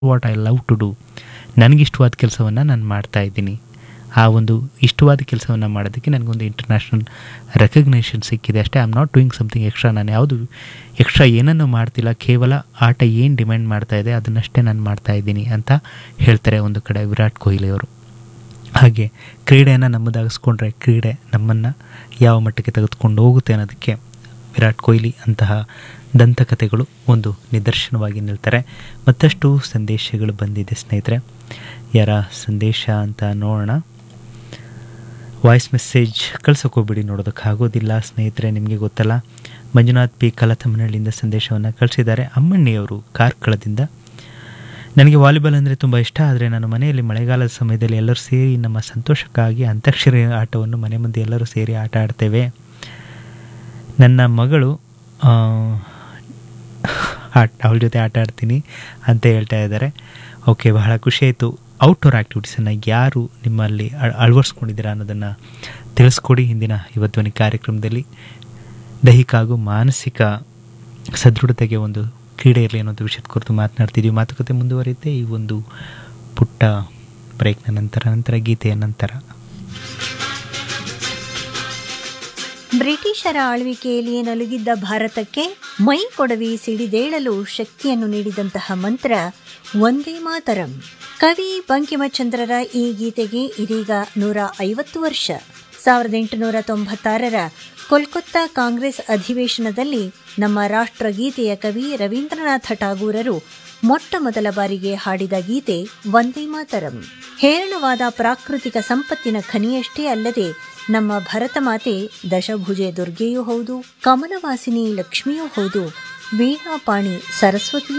what I love to do ನನಗಿಷ್ಟವಾದ ಕೆಲಸವನ್ನು ನಾನು ಮಾಡ್ತಾ ಇದ್ದೀನಿ ಆ ಒಂದು ಇಷ್ಟವಾದ ಕೆಲಸವನ್ನು ಮಾಡೋದಕ್ಕೆ ನನಗೊಂದು ಇಂಟರ್ನ್ಯಾಷನಲ್ ರೆಕಗ್ನೇಷನ್ ಸಿಕ್ಕಿದೆ ಅಷ್ಟೇ I am not doing something extra ನಾನು ಯಾವುದು ಎಕ್ಸ್ಟ್ರಾ ಏನನ್ನು ಮಾಡ್ತಿಲ್ಲ ಕೇವಲ ಆಟ ಏನು ಡಿಮ್ಯಾಂಡ್ ಮಾಡ್ತಾ ಇದೆ ಅದನ್ನಷ್ಟೇ ನಾನು ಮಾಡ್ತಾ ಇದ್ದೀನಿ ಅಂತ ಹೇಳ್ತಾರೆ ಒಂದು ಕಡೆ ವಿರಾಟ್ ಕೊಹ್ಲಿ ಅವರು ಹಾಗೆ ಕ್ರೀಡೆಯನ್ನು ನಮ್ಮದಾಗಿಸ್ಕೊಂಡ್ರೆ ಕ್ರೀಡೆ ನಮ್ಮನ್ನು ಯಾವ ಮಟ್ಟಕ್ಕೆ ತೆಗೆದುಕೊಂಡು ಹೋಗುತ್ತೆ ಅನ್ನೋದಕ್ಕೆ ವಿರಾಟ್ ಕೊಹ್ಲಿ ಅಂತಹ ದಂತಕಥೆಗಳು ಒಂದು ನಿದರ್ಶನವಾಗಿ ನಿಲ್ತಾರೆ ಮತ್ತಷ್ಟು ಸಂದೇಶಗಳು ಬಂದಿದೆ ಸ್ನೇಹಿತರೆ ಯಾರ ಸಂದೇಶ ಅಂತ ನೋಡೋಣ ವಾಯ್ಸ್ ಮೆಸೇಜ್ ಕಳ್ಸೋಕೋಗ್ಬಿಡಿ ನೋಡೋದಕ್ಕಾಗೋದಿಲ್ಲ ಸ್ನೇಹಿತರೆ ನಿಮಗೆ ಗೊತ್ತಲ್ಲ ಮಂಜುನಾಥ್ ಪಿ ಕಲತಮ್ಮನಹಳ್ಳಿಯಿಂದ ಸಂದೇಶವನ್ನು ಕಳಿಸಿದ್ದಾರೆ ಅಮ್ಮಣ್ಣಿಯವರು ಕಾರ್ಕಳದಿಂದ ನನಗೆ ವಾಲಿಬಾಲ್ ಅಂದರೆ ತುಂಬ ಇಷ್ಟ ಆದರೆ ನಾನು ಮನೆಯಲ್ಲಿ ಮಳೆಗಾಲದ ಸಮಯದಲ್ಲಿ ಎಲ್ಲರೂ ಸೇರಿ ನಮ್ಮ ಸಂತೋಷಕ್ಕಾಗಿ ಅಂತ್ಯಾಕ್ಷರಿ ಆಟವನ್ನು ಮನೆ ಮುಂದೆ ಎಲ್ಲರೂ ಸೇರಿ ಆಟ ಆಡ್ತೇವೆ ನನ್ನ ಮಗಳು ಆ, ಆಟ ಅವಳ ಜೊತೆ ಆಟ ಆಡ್ತೀನಿ ಅಂತ ಹೇಳ್ತಾ ಇದ್ದಾರೆ ಓಕೆ ಬಹಳ ಖುಷಿ ಆಯಿತು ಔಟ್ಡೋರ್ ಆ್ಯಕ್ಟಿವಿಟೀಸನ್ನು ಯಾರು ನಿಮ್ಮಲ್ಲಿ ಅಳ- ಅಳವಡಿಸ್ಕೊಂಡಿದ್ದೀರಾ ಅನ್ನೋದನ್ನು ತಿಳಿಸ್ಕೊಡಿ ಹಿಂದಿನ ಇವತ್ವನಿ ಕಾರ್ಯಕ್ರಮದಲ್ಲಿ ದೈಹಿಕ ಹಾಗೂ ಮಾನಸಿಕ ಸದೃಢತೆಗೆ ಒಂದು ಕ್ರೀಡೆ ಇರಲಿ ಅನ್ನೋದು ವಿಷಯದ ಕುರಿತು ಮಾತನಾಡ್ತಿದ್ದೀವಿ ಮಾತುಕತೆ ಮುಂದುವರಿಯುತ್ತೆ ಈ ಒಂದು ಪುಟ್ಟ ಬ್ರೇಕ್ನ ನಂತರ ನಂತರ ಗೀತೆಯ ನಂತರ ಬ್ರಿಟಿಷರ ಆಳ್ವಿಕೆಯಲ್ಲಿ ನಲುಗಿದ್ದ ಭಾರತಕ್ಕೆ ಮೈ ಕೊಡವಿ ಸಿಡಿದೇಳಲು ಶಕ್ತಿಯನ್ನು ನೀಡಿದಂತಹ ಮಂತ್ರ ಒಂದೇ ಮಾತರಂ ಕವಿ ಬಂಕಿಮಚಂದ್ರರ ಈ ಗೀತೆಗೆ ಇದೀಗ ನೂರ ಐವತ್ತು ವರ್ಷ ಸಾವಿರದ ಎಂಟುನೂರ ತೊಂಬತ್ತಾರರ ಕೋಲ್ಕತ್ತಾ ಕಾಂಗ್ರೆಸ್ ಅಧಿವೇಶನದಲ್ಲಿ ನಮ್ಮ ರಾಷ್ಟ್ರಗೀತೆಯ ಕವಿ ರವೀಂದ್ರನಾಥ ಠಾಗೂರರು ಮೊಟ್ಟ ಮೊದಲ ಬಾರಿಗೆ ಹಾಡಿದ ಗೀತೆ ವಂದೇ ಮಾತರಂ ಹೇರಳವಾದ ಪ್ರಾಕೃತಿಕ ಸಂಪತ್ತಿನ ಖನಿಯಷ್ಟೇ ಅಲ್ಲದೆ ನಮ್ಮ ಭರತ ಮಾತೆ ದಶಭುಜೆ ದುರ್ಗೆಯೂ ಹೌದು ಕಮಲವಾಸಿನಿ ಲಕ್ಷ್ಮಿಯೂ ಹೌದು ವೀಣಾಪಾಣಿ ಸರಸ್ವತಿಯೂ